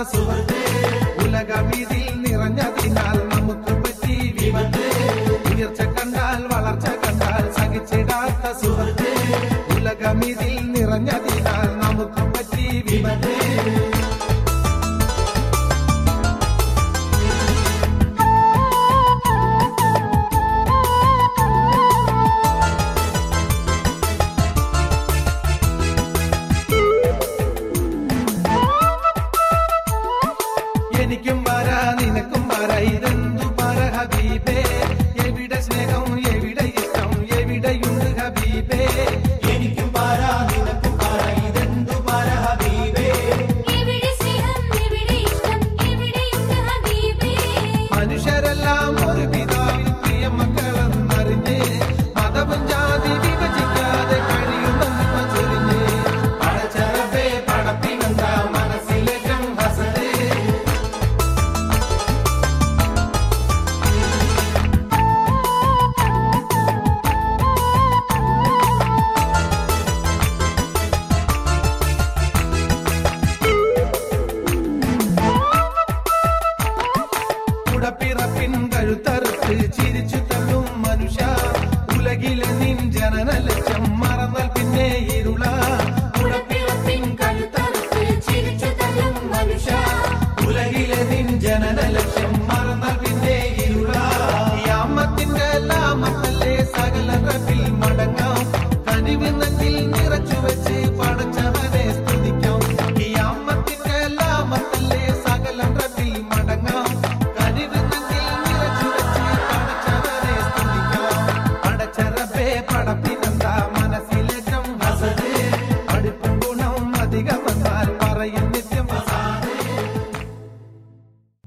സുഹൃത്ത് ഉലകമീതിൽ നിറഞ്ഞതിനാൽ നമുക്ക് പറ്റി വിപത്ത് ഉയർച്ച കണ്ടാൽ വളർച്ച കണ്ടാൽ സഹിച്ചിടാത്ത സുഹൃത്ത് ഉലകമീതിൽ നിറഞ്ഞതിനാൽ നമുക്ക് പറ്റി വിപത്ത് എനിക്കും വരാ നിനക്കും വരാ ഇതെന്തു പറ ഹബീബേ എവിടെ സ്നേഹം എവിടെ ഇഷ്ടം എവിടെയുണ്ട് ഹബീബേ എനിക്കും പാരാ നിനക്കും പാരാ ഇതെന്തു പറ ഹബീബേ എവിടെ സ്നേഹം എവിടെ ഇഷ്ടം എവിടെയുണ്ട് ഹബീബേ മനുഷ്യരെല്ലാം ഒരു പിതാവിൽ പ്രിയ മക്കളെന്നറിഞ്ഞ് മതവും ജാതി വിഭജിക്കാതെ കഴിയുമെന്ന് ചൊരിഞ്ഞ് പടച്ചറബേ പടപ്പിനെന്ത മനസ്സിലേക്കും ഹസദേ കുടപ്പിറപ്പിൻ കഴുത്തറുത്ത് ചിരിച്ചു തള്ളും മനുഷ്യ ഉലകിലെ നിൻ ജനന ലക്ഷ്യം മറന്നാൽ പിന്നെ